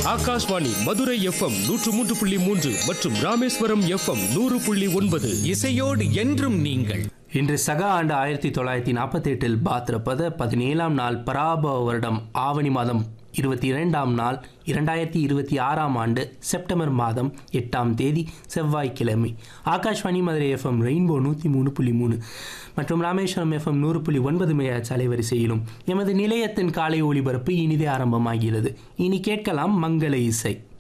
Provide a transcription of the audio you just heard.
Akashvani Madurai FM நூற்று மூன்று புள்ளி மூன்று மற்றும் ராமேஸ்வரம் எஃப்எம் நூறு புள்ளி ஒன்பது இசையோடு என்றும் நீங்கள் இன்று சக ஆண்டு ஆயிரத்தி தொள்ளாயிரத்தி நாற்பத்தி எட்டில் பாத்திரப்பத பதினேழாம் நாள் பராபவ வருடம் ஆவணி மாதம் இருபத்தி இரண்டாம் நாள் இரண்டாயிரத்தி இருபத்தி ஆறாம் ஆண்டு செப்டம்பர் மாதம் எட்டாம் தேதி செவ்வாய்க்கிழமை ஆகாஷ்வாணி மதுரை எஃப்எம் ரெயின்போ நூற்றி மூணு புள்ளி மூணு மற்றும் ராமேஸ்வரம் எஃப்எம் நூறு புள்ளி ஒன்பது மேயாச் அலைவரிசையிலும் எமது நிலையத்தின் காலை ஒளிபரப்பு இனிதே ஆரம்பமாகிறது இனி கேட்கலாம் மங்கள இசை